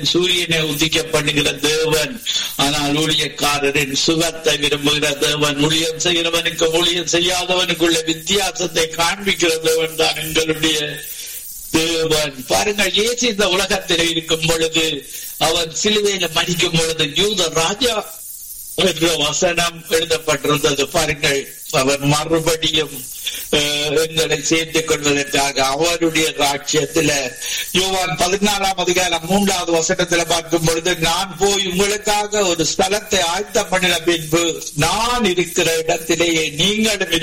சூரியனை உதிக்க பண்ணுகிற தேவன் ஆனால் ஊழியக்காரரின் சுகத்தை விரும்புகிற தேவன் ஊழியம் செய்கிறவனுக்கு ஊழியம் செய்யாதவனுக்குள்ள வித்தியாசத்தை காண்பிக்கிற தேவன் தான் எங்களுடைய தேவன் பாருங்கள் இயேசு இந்த உலகத்தில் இருக்கும் பொழுது அவர் சிலுவையில மறிக்கும் பொழுது யூத ராஜா என்ற வசனம் எழுதப்பட்டிருந்தது பாருங்கள் அவர் மறுபடியும் அஹ், எங்களை சேர்த்துக் கொள்வதற்காக அவருடைய ராட்சியத்துல யோவான் பதினாலாம் அதிகாரம் மூன்றாவது வசனத்துல பார்க்கும் பொழுது நான் போய் உங்களுக்காக ஒரு ஸ்தலத்தை ஆயத்தம் பண்ணின பின்பு நான் இருக்கிற இடத்திலேயே நீங்களும்